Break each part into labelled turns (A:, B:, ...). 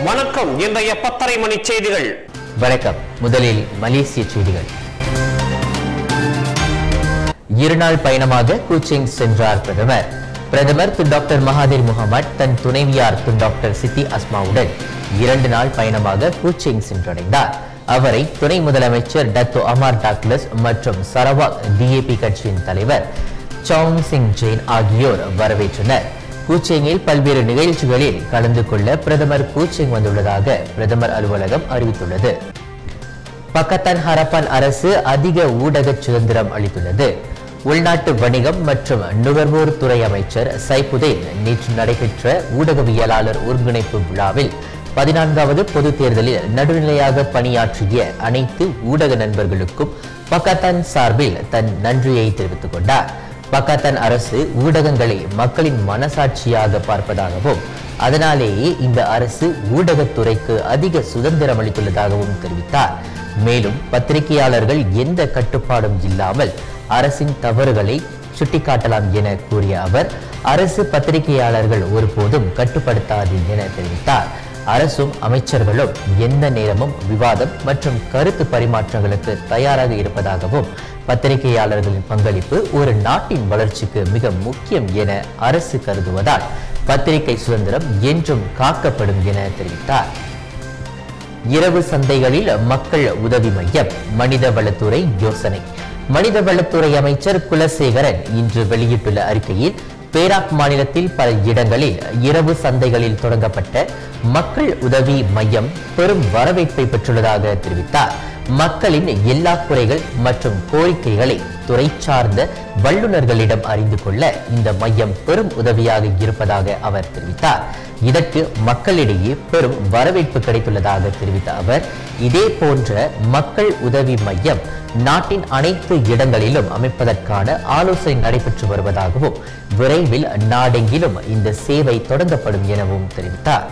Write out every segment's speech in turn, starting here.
A: வணக்கம் இன்றைய பத்தரை மணி செய்திகள்
B: வணக்கம் முதலில் மலேசிய செய்திகள் இருநாள் பயணமாக கூச்சிங் சென்றார் பிரதமர் பிரதமர் திரு டாக்டர் மகாதீர் முகமது தன் துணைவியார் திரு டாக்டர் சித்தி அஸ்மாவுடன் இரண்டு நாள் பயணமாக கூச்சிங் சென்றடைந்தார் அவரை துணை முதலமைச்சர் டத்தோ அமார் டாக்லஸ் மற்றும் சரவாக் டிஏபி கட்சியின் தலைவர் சாங் சிங் ஜெயின் ஆகியோர் வரவேற்றனர் கூச்சேங்கில் பல்வேறு நிகழ்ச்சிகளில் கலந்து கொள்ள பிரதமர் கூச்சேங் வந்துள்ளதாக பிரதமர் அலுவலகம் அறிவித்துள்ளது பக்கத்தான் ஹரப்பான் அரசு அதிக ஊடக சுதந்திரம் அளித்துள்ளது உள்நாட்டு வணிகம் மற்றும் நுகர்வோர் துறை அமைச்சர் சைபுதேன் நேற்று நடைபெற்ற ஊடகவியலாளர் ஒருங்கிணைப்பு விழாவில் பதினான்காவது பொது தேர்தலில் நடுநிலையாக பணியாற்றிய அனைத்து ஊடக நண்பர்களுக்கும் பக்கத்தான் சார்பில் தன் நன்றியை தெரிவித்துக் கொண்டார் பக்கத்தான் அரசு ஊடகங்களை மக்களின் மனசாட்சியாக பார்ப்பதாகவும் அதனாலேயே இந்த அரசு ஊடகத்துறைக்கு அதிக சுதந்திரம் அளித்துள்ளதாகவும் தெரிவித்தார் மேலும் பத்திரிகையாளர்கள் எந்த கட்டுப்பாடும் இல்லாமல் அரசின் தவறுகளை சுட்டிக்காட்டலாம் என கூறிய அவர் அரசு பத்திரிகையாளர்கள் ஒருபோதும் கட்டுப்படுத்தாது என தெரிவித்தார் அரசும் அமைச்சர்களும் எந்த நேரமும் விவாதம் மற்றும் கருத்து பரிமாற்றங்களுக்கு தயாராக இருப்பதாகவும் பத்திரிகையாளர்களின் பங்களிப்பு ஒரு நாட்டின் வளர்ச்சிக்கு மிக முக்கியம் என அரசு கருதுவதால் பத்திரிகை சுதந்திரம் என்றும் காக்கப்படும் என தெரிவித்தார் இரவு சந்தைகளில் மக்கள் உதவி மையம் மனிதவளத்துறை யோசனை மனிதவளத்துறை அமைச்சர் குலசேகரன் இன்று வெளியிட்டுள்ள அறிக்கையில் பேராக் மாநிலத்தில் பல இடங்களில் இரவு சந்தைகளில் தொடங்கப்பட்ட மக்கள் உதவி மையம் பெரும் வரவேற்பை பெற்றுள்ளதாக தெரிவித்தார் மக்களின் எல்லா குறைகள் மற்றும் கோரிக்கைகளை துறை சார்ந்த வல்லுநர்களிடம் அறிந்து கொள்ள இந்த மையம் பெரும் உதவியாக இருப்பதாக அவர் தெரிவித்தார் இதற்கு மக்களிடையே பெரும் வரவேற்பு கிடைத்துள்ளதாக தெரிவித்த அவர் இதே போன்ற மக்கள் உதவி மையம் நாட்டின் அனைத்து இடங்களிலும் அமைப்பதற்கான ஆலோசனை நடைபெற்று வருவதாகவும் விரைவில் நாடெங்கிலும் இந்த சேவை தொடங்கப்படும் எனவும் தெரிவித்தார்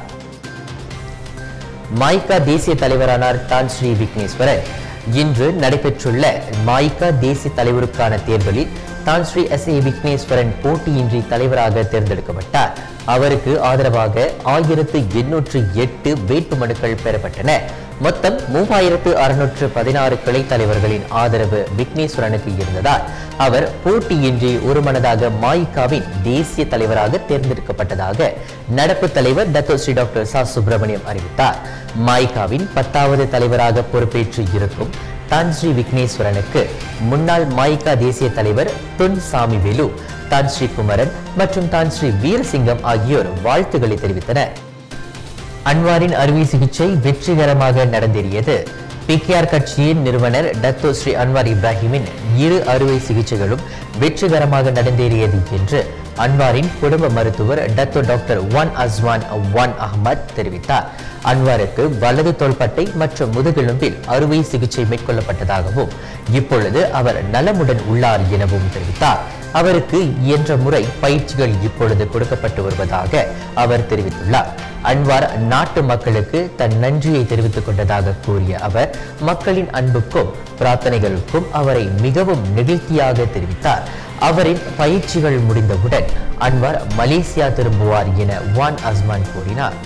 B: மாய்கா தேசிய தலைவரானார் டான் ஸ்ரீ விக்னேஸ்வரன் இன்று நடைபெற்றுள்ள மாய்கா தேசிய தலைவருக்கான தேர்தலில் தான் ஸ்ரீ எஸ் ஏ விக்னேஸ்வரன் போட்டியின்றி தலைவராக தேர்ந்தெடுக்கப்பட்டார் அவருக்கு ஆதரவாக ஆயிரத்து எண்ணூற்று எட்டு வேட்பு மனுக்கள் பெறப்பட்டன மொத்தம் மூவாயிரத்து அறுநூற்று பதினாறு கிளை தலைவர்களின் ஆதரவு விக்னேஸ்வரனுக்கு இருந்ததால் அவர் போட்டியின்றி ஒருமனதாக மாயிகாவின் தேசிய தலைவராக தேர்ந்தெடுக்கப்பட்டதாக நடப்பு தலைவர் டத்தோ ஸ்ரீ டாக்டர் சா சுப்பிரமணியம் அறிவித்தார் மாயிகாவின் பத்தாவது தலைவராக பொறுப்பேற்று இருக்கும் தான் ஸ்ரீ விக்னேஸ்வரனுக்கு முன்னாள் மாயிகா தேசிய தலைவர் துன் சாமி வேலு தான் ஸ்ரீ குமரன் மற்றும் தான் ஸ்ரீ வீரசிங்கம் ஆகியோர் வாழ்த்துக்களை தெரிவித்தனர் அன்வாரின் அறுவை சிகிச்சை வெற்றிகரமாக நடந்தேறியது பிகேஆர் கட்சியின் நிறுவனர் டத்தோ ஸ்ரீ அன்வார் இப்ராஹிமின் இரு அறுவை சிகிச்சைகளும் வெற்றிகரமாக நடந்தேறியது என்று அன்வாரின் குடும்ப மருத்துவர் Datuk doctor Wan Azwan Wan Ahmad தெரிவித்தார் அன்வாருக்கு வலது தோள்பட்டை மற்றும் முதுகெலும்பில் அறுவை சிகிச்சை மேற்கொள்ளப்பட்டதாகவும் இப்பொழுது அவர் நலமுடன் உள்ளார் எனவும் தெரிவித்தார் அவருக்கு இயன்ற முறை பயிற்சிகள் இப்பொழுது கொடுக்கப்பட்டு வருவதாக அவர் தெரிவித்துள்ளார் அன்வார் நாட்டு மக்களுக்கு தன் நன்றியை தெரிவித்துக் கொண்டதாக கூறிய அவர் மக்களின் அன்புக்கும் பிரார்த்தனைகளுக்கும் அவரை மிகவும் நெகிழ்ச்சியாக தெரிவித்தார் அவரின் பயிற்சிகள் முடிந்தவுடன் அன்வார் மலேசியா திரும்புவார் என வான் அஸ்மான் கூறினார்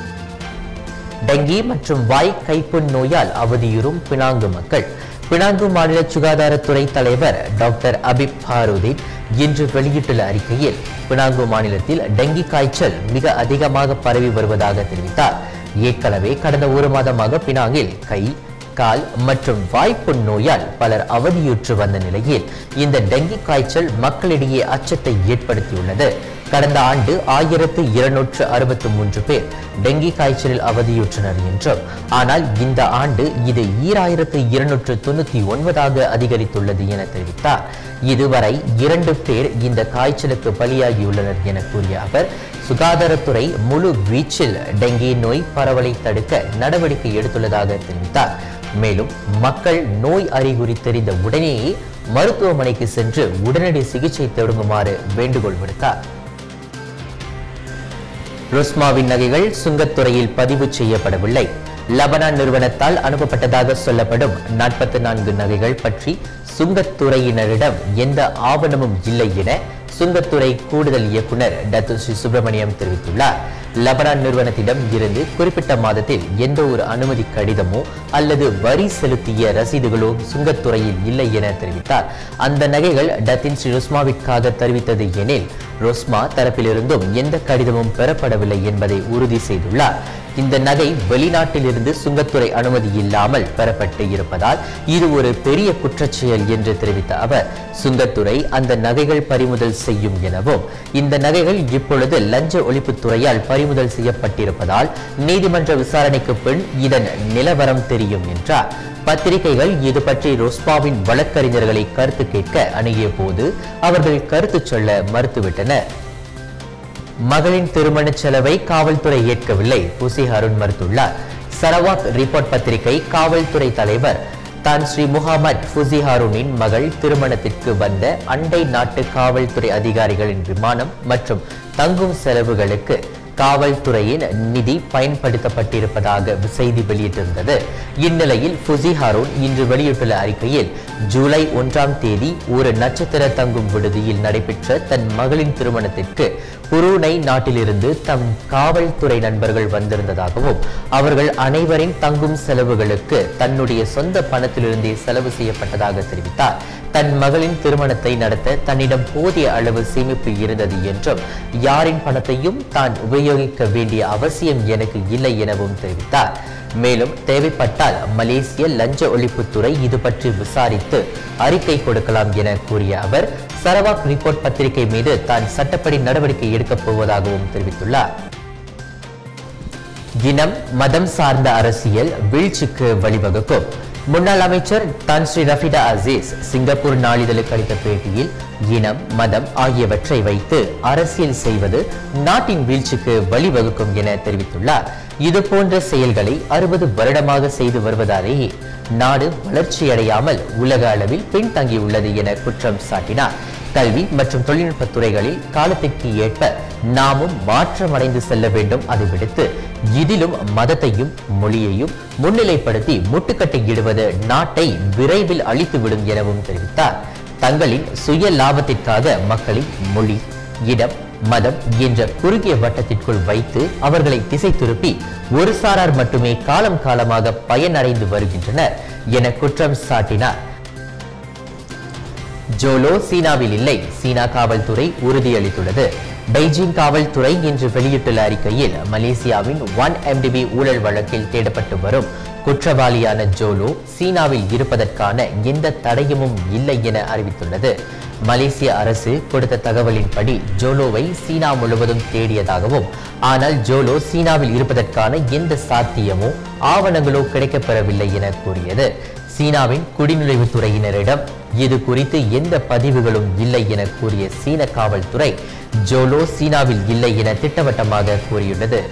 B: டெங்கி மற்றும் வாய் கைப்புண் நோயால் அவதியுறும் பினாங்கு மக்கள் பினாங்கு மாநில சுகாதாரத்துறை தலைவர் டாக்டர் அபிப் ஃபாரூதீன் இன்று வெளியிட்டுள்ள அறிக்கையில் பினாங்கு மாநிலத்தில் டெங்கி காய்ச்சல் மிக அதிகமாக பரவி வருவதாக தெரிவித்தார் ஏற்கனவே கடந்த ஒரு மாதமாக பினாங்கில் கை கால் மற்றும் வாய்ப்புண் நோயால் பலர் அவதியுற்று வந்த நிலையில் இந்த டெங்கி காய்ச்சல் மக்களிடையே அச்சத்தை ஏற்படுத்தியுள்ளது கடந்த ஆண்டு ஆயிரத்து இருநூற்று அறுபத்தி மூன்று பேர் டெங்கி காய்ச்சலில் அவதியுற்றனர் என்றும் ஆனால் இந்த ஆண்டு இது ஈராயிரத்து இருநூற்று தொண்ணூத்தி ஒன்பதாக அதிகரித்துள்ளது என தெரிவித்தார் இதுவரை இரண்டு பேர் இந்த காய்ச்சலுக்கு பலியாகியுள்ளனர் என கூறிய அவர் சுகாதாரத்துறை முழு வீச்சில் டெங்கி நோய் பரவலை தடுக்க நடவடிக்கை எடுத்துள்ளதாக தெரிவித்தார் மேலும் மக்கள் நோய் அறிகுறி தெரிந்த உடனேயே மருத்துவமனைக்கு சென்று உடனடி சிகிச்சை தொடங்குமாறு வேண்டுகோள் விடுத்தார் ருஸ்மாவின் நகைகள் சுங்கத்துறையில் பதிவு செய்யப்படவில்லை லபனான் நிறுவனத்தால் அனுப்பப்பட்டதாக சொல்லப்படும் நாற்பத்தி நான்கு நகைகள் பற்றி சுங்கத்துறையினரிடம் எந்த ஆவணமும் இல்லை என சுங்கத்துறை கூடுதல் இயக்குனர் டத்து ஸ்ரீ சுப்பிரமணியம் தெரிவித்துள்ளார் லெபனான் நிறுவனத்திடம் இருந்து குறிப்பிட்ட மாதத்தில் எந்த ஒரு அனுமதி கடிதமோ அல்லது வரி செலுத்திய ரசீதுகளோ சுங்கத்துறையில் இல்லை என தெரிவித்தார் அந்த நகைகள் டத்தின் ஸ்ரீ ருஸ்மாவிற்காக தெரிவித்தது எனில் ருஸ்மா தரப்பிலிருந்தும் எந்த கடிதமும் பெறப்படவில்லை என்பதை உறுதி செய்துள்ளார் இந்த நகை வெளிநாட்டிலிருந்து சுங்கத்துறை அனுமதி இல்லாமல் பெறப்பட்டு இருப்பதால் இது ஒரு பெரிய குற்றச்செயல் என்று தெரிவித்த அவர் சுங்கத்துறை அந்த நகைகள் பறிமுதல் செய்யும் எனவும் இந்த நகைகள் இப்பொழுது லஞ்ச ஒழிப்புத்துறையால் பறிமுதல் செய்யப்பட்டிருப்பதால் நீதிமன்ற விசாரணைக்கு பின் இதன் நிலவரம் தெரியும் என்றார் பத்திரிகைகள் இது பற்றி ரோஸ்பாவின் வழக்கறிஞர்களை கருத்து கேட்க அணுகிய போது அவர்கள் கருத்து சொல்ல மறுத்துவிட்டனர் மகளின் திருமண செலவை காவல்துறை ஏற்கவில்லை புசி அருண் மறுத்துள்ளார் சரவாக் ரிப்போர்ட் பத்திரிகை காவல்துறை தலைவர் தான் ஸ்ரீ முகமது ஃபுசி ஹாரூனின் மகள் திருமணத்திற்கு வந்த அண்டை நாட்டு காவல்துறை அதிகாரிகளின் விமானம் மற்றும் தங்கும் செலவுகளுக்கு காவல்துறையின் நிதி பயன்படுத்தப்பட்டிருப்பதாக செய்தி வெளியிட்டிருந்தது இந்நிலையில் ஃபுசி ஹாரூன் இன்று வெளியிட்டுள்ள அறிக்கையில் ஜூலை ஒன்றாம் தேதி ஒரு நட்சத்திர தங்கும் விடுதியில் நடைபெற்ற தன் மகளின் திருமணத்திற்கு புரூனை நாட்டிலிருந்து தம் காவல்துறை நண்பர்கள் வந்திருந்ததாகவும் அவர்கள் அனைவரின் தங்கும் செலவுகளுக்கு தன்னுடைய சொந்த பணத்திலிருந்தே செலவு செய்யப்பட்டதாக தெரிவித்தார் தன் மகளின் திருமணத்தை நடத்த தன்னிடம் போதிய அளவு சேமிப்பு இருந்தது என்றும் யாரின் பணத்தையும் தான் உபயோகிக்க வேண்டிய அவசியம் எனக்கு இல்லை எனவும் தெரிவித்தார் மேலும் தேவைப்பட்டால் மலேசிய லஞ்ச ஒழிப்புத்துறை இது பற்றி விசாரித்து அறிக்கை கொடுக்கலாம் என கூறிய அவர் சரவாக் ரிப்போர்ட் பத்திரிகை மீது தான் சட்டப்படி நடவடிக்கை எடுக்கப் போவதாகவும் தெரிவித்துள்ளார் இனம் மதம் சார்ந்த அரசியல் வீழ்ச்சிக்கு வழிவகுக்கும் முன்னாள் அமைச்சர் Tan Sri Rafidah Aziz Singapore நாளிதழுக்கு அளித்த பேட்டியில் இனம் மதம் ஆகியவற்றை வைத்து அரசியல் செய்வது நாட்டின் வீழ்ச்சிக்கு வழிவகுக்கும் என தெரிவித்துள்ளார் இது போன்ற செயல்களை அறுபது வருடமாக செய்து வருவதாலேயே நாடு வளர்ச்சியடையாமல் உலக அளவில் பின்தங்கியுள்ளது என குற்றம் சாட்டினார் கல்வி மற்றும் தொழில்நுட்ப துறைகளில் காலத்திற்கு ஏற்ப நாமும் மாற்றமடைந்து செல்ல வேண்டும் அதை விடுத்து இதிலும் மதத்தையும் மொழியையும் முன்னிலைப்படுத்தி முட்டுக்கட்டை இடுவது நாட்டை விரைவில் அழித்துவிடும் எனவும் தெரிவித்தார் தங்களின் சுய லாபத்திற்காக மக்களின் மொழி இடம் மதம் என்ற குறுகிய வட்டத்திற்குள் வைத்து அவர்களை திசை திருப்பி ஒரு சாரார் மட்டுமே காலம் காலமாக பயனடைந்து வருகின்றனர் என குற்றம் சாட்டினார் ஜோலோ சீனாவில் இல்லை சீனா காவல்துறை உறுதியளித்துள்ளது பெய்ஜிங் காவல்துறை இன்று வெளியிட்டுள்ள அறிக்கையில் மலேசியாவின் ஒன் எம்டிபி ஊழல் வழக்கில் தேடப்பட்டு வரும் குற்றவாளியான ஜோலோ சீனாவில் இருப்பதற்கான எந்த தடயமும் இல்லை என அறிவித்துள்ளது மலேசிய அரசு கொடுத்த தகவலின்படி ஜோலோவை சீனா முழுவதும் தேடியதாகவும் ஆனால் ஜோலோ சீனாவில் இருப்பதற்கான எந்த சாத்தியமோ ஆவணங்களோ கிடைக்கப்பெறவில்லை என கூறியது சீனாவின் குடிநுழைவுத் துறையினரிடம் இது குறித்து எந்த பதிவுகளும் இல்லை என கூறிய சீன காவல்துறை ஜோலோ சீனாவில் இல்லை என திட்டவட்டமாக கூறியுள்ளது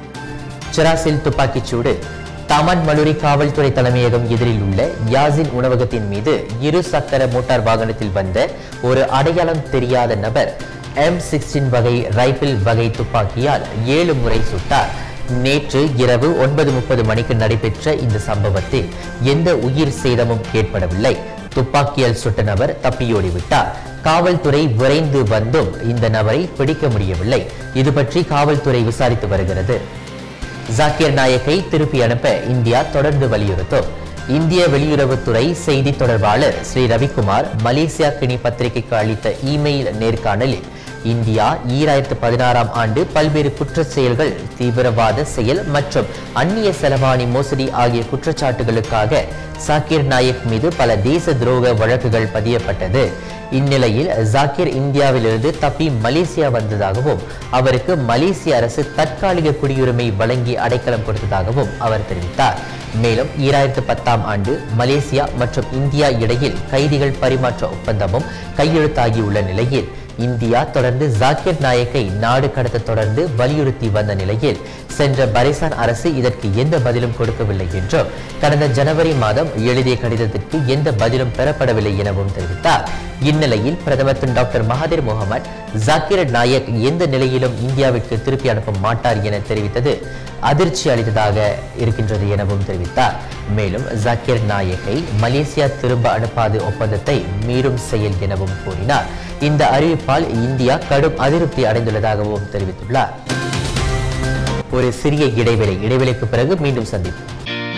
B: சிராசில் துப்பாக்கிச்சூடு தாமான் மலூரி காவல்துறை தலைமையகம் எதிரில் உள்ள யாசின் உணவகத்தின் மீது இரு சக்கர மோட்டார் வாகனத்தில் வந்த ஒரு அடையாளம் தெரியாத நபர் எம் சிக்ஸ்டீன் வகை ரைபிள் வகை துப்பாக்கியால் ஏழு முறை சுட்டார் நேற்று இரவு ஒன்பது முப்பது மணிக்கு நடைபெற்ற இந்த சம்பவத்தில் எந்த உயிர் சேதமும் ஏற்படவில்லை துப்பாக்கியால் சுட்ட நபர் தப்பியோடி விட்டார் காவல்துறை விரைந்து வந்தும் இந்த நபரை பிடிக்க முடியவில்லை இது பற்றி காவல்துறை விசாரித்து வருகிறது ஜாக்கிர் நாயக்கை திருப்பி அனுப்ப இந்தியா தொடர்ந்து வலியுறுத்தும் இந்திய வெளியுறவுத்துறை செய்தி தொடர்பாளர் ஸ்ரீ ரவிக்குமார் மலேசியா கிணி பத்திரிகைக்கு அளித்த இமெயில் நேர்காணலில் இந்தியா ஈராயிரத்து பதினாறாம் ஆண்டு பல்வேறு குற்ற செயல்கள் தீவிரவாத செயல் மற்றும் அந்நிய செலவாணி மோசடி ஆகிய குற்றச்சாட்டுகளுக்காக சாக்கிர் நாயக் மீது பல தேச துரோக வழக்குகள் பதியப்பட்டது இந்நிலையில் ஜாக்கிர் இந்தியாவிலிருந்து தப்பி மலேசியா வந்ததாகவும் அவருக்கு மலேசிய அரசு தற்காலிக குடியுரிமை வழங்கி அடைக்கலம் கொடுத்ததாகவும் அவர் தெரிவித்தார் மேலும் ஈராயிரத்து பத்தாம் ஆண்டு மலேசியா மற்றும் இந்தியா இடையில் கைதிகள் பரிமாற்ற ஒப்பந்தமும் கையெழுத்தாகியுள்ள நிலையில் இந்தியா தொடர்ந்து ஜாக்கிர் நாயக்கை நாடு கடத்த தொடர்ந்து வலியுறுத்தி வந்த நிலையில் சென்ற பரிசான் அரசு இதற்கு எந்த பதிலும் கொடுக்கவில்லை என்றும் கடந்த ஜனவரி மாதம் எழுதிய கடிதத்திற்கு எந்த பதிலும் பெறப்படவில்லை எனவும் தெரிவித்தார் இந்நிலையில் பிரதமர் திரு doctor Mahathir Mohamad Zakir Naik எந்த நிலையிலும் இந்தியாவிற்கு திருப்பி அனுப்ப மாட்டார் என தெரிவித்தது அதிர்ச்சி அளித்ததாக இருக்கின்றது எனவும் தெரிவித்தார் மேலும் ஜக்கீர் நாயகை மலேசியா திரும்ப அனுப்பாது ஒப்பந்தத்தை மீறும் செயல் எனவும் கூறினார் இந்த அறிவிப்பால் இந்தியா கடும் அதிருப்தி அடைந்துள்ளதாகவும் தெரிவித்துள்ளார் ஒரு சிறிய இடைவேளை இடைவேளைக்கு பிறகு மீண்டும் சந்திப்போம்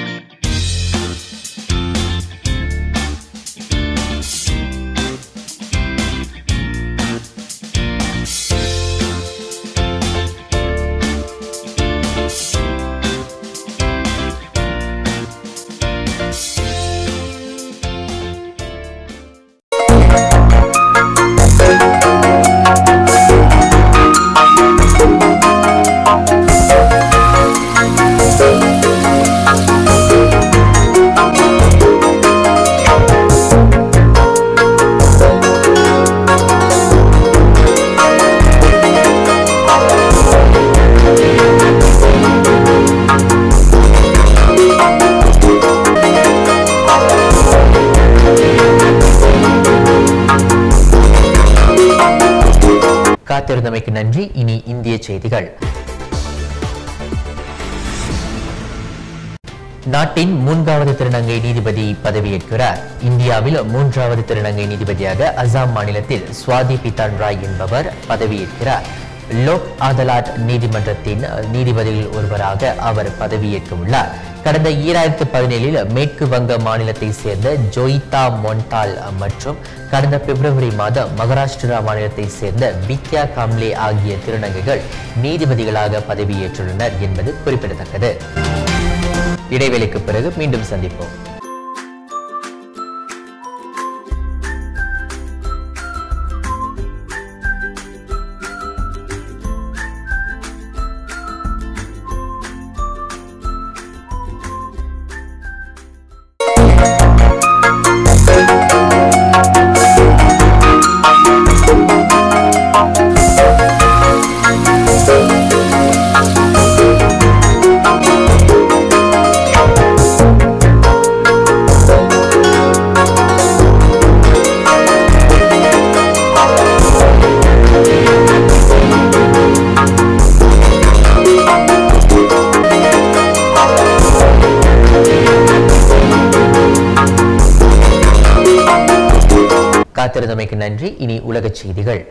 B: காத்திருந்தமைக்கு நன்றி இனி இந்திய செய்திகள் நாட்டின் மூன்றாவது திருநங்கை நீதிபதி பதவியேற்கிறார் இந்தியாவில் மூன்றாவது திருநங்கை நீதிபதியாக அசாம் மாநிலத்தில் சுவாதி பிதான் ராய் என்பவர் பதவியேற்கிறார் லோக் அதாலத் நீதிமன்றத்தின் நீதிபதிகளில் ஒருவராக அவர் பதவியேற்க உள்ளார் கடந்த ஈராயிரத்து பதினேழில் மேற்கு வங்க மாநிலத்தை சேர்ந்த ஜோயிதா மொன்டால் மற்றும் கடந்த பிப்ரவரி மாதம் மகாராஷ்டிரா மாநிலத்தை சேர்ந்த வித்யா காம்லே ஆகிய திருநங்கைகள் நீதிபதிகளாக பதவியேற்றுள்ளனர் என்பது குறிப்பிடத்தக்கது இடைவேளைக்கு பிறகு மீண்டும் சந்திப்போம் காத்திருந்தமைக்கு நன்றி இனி உலகச் செய்திகள்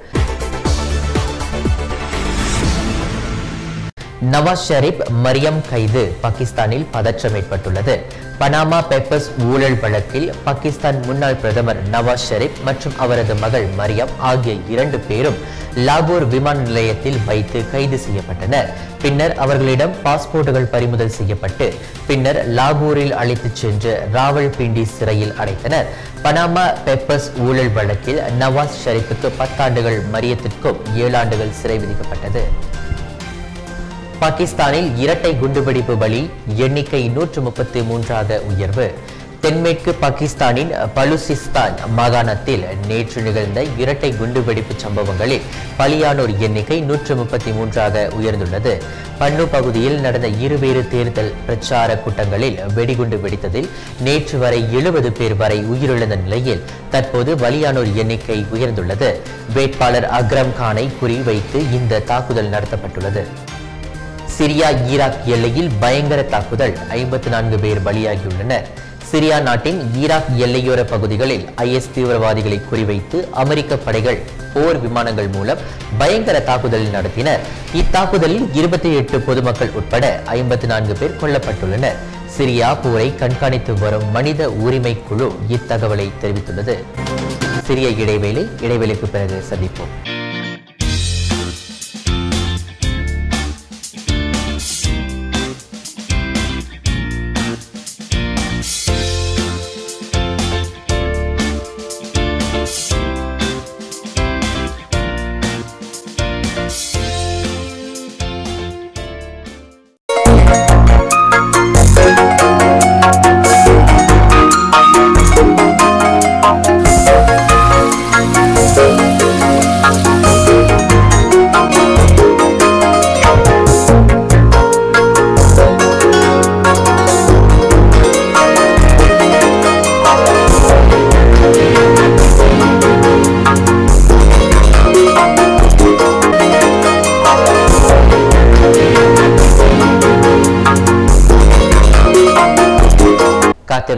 B: நவாஸ் ஷெரீப் மரியம் கைது பாகிஸ்தானில் பதற்றம் ஏற்பட்டுள்ளது பனாமா பேப்பர்ஸ் ஊழல் வழக்கில் பாகிஸ்தான் முன்னாள் பிரதமர் நவாஸ் ஷெரீப் மற்றும் அவரது மகள் மரியம் ஆகிய இரண்டு பேரும் லாகூர் விமான நிலையத்தில் வைத்து கைது செய்யப்பட்டனர் பின்னர் அவர்களிடம் பாஸ்போர்ட்டுகள் பறிமுதல் செய்யப்பட்டு பின்னர் லாகூரில் அழைத்துச் சென்று ராவல்பிண்டி சிறையில் அடைத்தனர் பனாமா பேப்பர்ஸ் ஊழல் வழக்கில் நவாஸ் ஷெரீப்புக்கு பத்தாண்டுகள் மரியத்திற்கும் ஏழாண்டுகள் சிறை விதிக்கப்பட்டது பாகிஸ்தானில் இரட்டை குண்டுவெடிப்பு பலி எண்ணிக்கை நூற்று முப்பத்தி மூன்றாக உயர்வு தென்மேற்கு பாகிஸ்தானின் பலுசிஸ்தான் மாகாணத்தில் நேற்று நிகழ்ந்த இரட்டை குண்டுவெடிப்பு சம்பவங்களில் பலியானோர் எண்ணிக்கை நூற்று முப்பத்தி மூன்றாக உயர்ந்துள்ளது பன்னு பகுதியில் நடந்த இருவேறு தேர்தல் பிரச்சார கூட்டங்களில் வெடிகுண்டு வெடித்ததில் நேற்று வரை எழுபது பேர் வரை உயிரிழந்த நிலையில் தற்போது பலியானோர் எண்ணிக்கை உயர்ந்துள்ளது வேட்பாளர் அக்ரம் கானை குறிவைத்து இந்த தாக்குதல் நடத்தப்பட்டுள்ளது சிரியா ஈராக் எல்லையில் பயங்கர தாக்குதல் ஐம்பத்தி நான்கு பேர் பலியாகியுள்ளனர் சிரியா நாட்டின் ஈராக் எல்லையோர பகுதிகளில் ஐஎஸ் தீவிரவாதிகளை குறிவைத்து அமெரிக்க படைகள் போர் விமானங்கள் மூலம் பயங்கர தாக்குதல் நடத்தினர் இத்தாக்குதலில் இருபத்தி எட்டு பொதுமக்கள் உட்பட ஐம்பத்தி நான்கு பேர் கொல்லப்பட்டுள்ளனர் சிரியா போரை கண்காணித்து வரும் மனித உரிமை குழு இத்தகவலை தெரிவித்துள்ளது சிறிய இடைவேளை இடைவேளைக்கு பிறகு சந்திப்போம்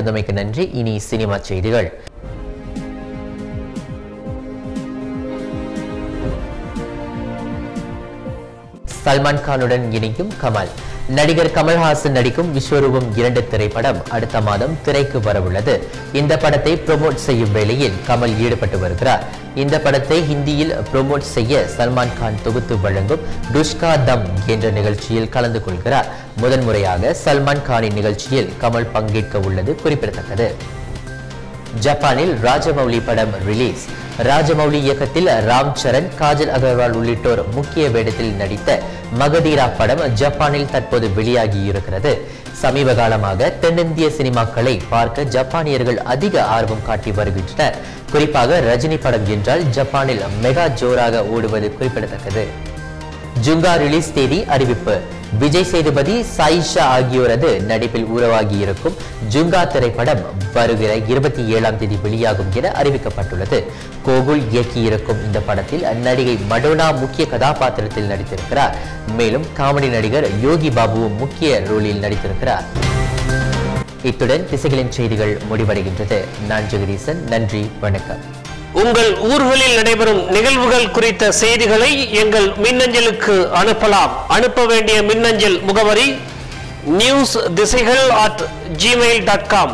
B: இணைந்திருந்தமைக்கு நன்றி இனி சினிமா செய்திகள் சல்மான் கானுடன் இணையும் கமல் நடிகர் கமல்ஹாசன் நடிக்கும் விஸ்வரூபம் இரண்டு திரைப்படம் அடுத்த மாதம் திரைக்கு வரவுள்ளது இந்த படத்தை ப்ரோமோட் செய்யும் வேளையில் கமல் ஈடுபட்டு வருகிறார் இந்த படத்தை ஹிந்தியில் ப்ரோமோட் செய்ய சல்மான் கான் தொகுத்து வழங்கும் டுஷ்கா தம் என்ற நிகழ்ச்சியில் கலந்து கொள்கிறார் முதன்முறையாக சல்மான் கானின் நிகழ்ச்சியில் கமல் பங்கேற்க உள்ளது குறிப்பிடத்தக்கது ஜப்பானில் ராஜமௌலி படம் ரிலீஸ் ராஜமௌலி இயக்கத்தில் ராம் சரண் காஜல் அகர்வால் உள்ளிட்டோர் முக்கிய வேடத்தில் நடித்த மகதீரா படம் ஜப்பானில் தற்போது வெளியாகி இருக்கிறது சமீப காலமாக தென்னிந்திய சினிமாக்களை பார்க்க ஜப்பானியர்கள் அதிக ஆர்வம் காட்டி வருகின்றனர் குறிப்பாக ரஜினி படம் என்றால் ஜப்பானில் மெகா ஜோராக ஓடுவது குறிப்பிடத்தக்கது ஜுங்கா ரிலீஸ் தேதி அறிவிப்பு விஜய் சேதுபதி சாயிஷா ஆகியோரது நடிப்பில் உருவாகி இருக்கும் ஜுங்கா திரைப்படம் வருகிற இருபத்தி ஏழாம் தேதி வெளியாகும் என அறிவிக்கப்பட்டுள்ளது கோகுல் இயக்கியிருக்கும் இந்த படத்தில் நடிகை மடோனா முக்கிய கதாபாத்திரத்தில் நடித்திருக்கிறார் மேலும் காமெடி நடிகர் யோகி பாபுவும் முக்கிய ரோலில் நடித்திருக்கிறார் இத்துடன் திசைகளின் செய்திகள் முடிவடைகின்றது நான் ஜெகதீசன் நன்றி வணக்கம்
A: உங்கள் ஊர்களில் நடைபெறும் நிகழ்வுகள் குறித்த செய்திகளை எங்கள் மின்னஞ்சலுக்கு அனுப்பலாம் அனுப்ப வேண்டிய மின்னஞ்சல் முகவரி நியூஸ் திசைகள் அட் ஜிமெயில் டாட் காம்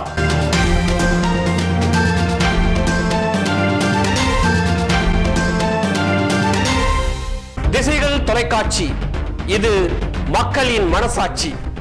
A: திசைகள் தொலைக்காட்சி இது மக்களின் மனசாட்சி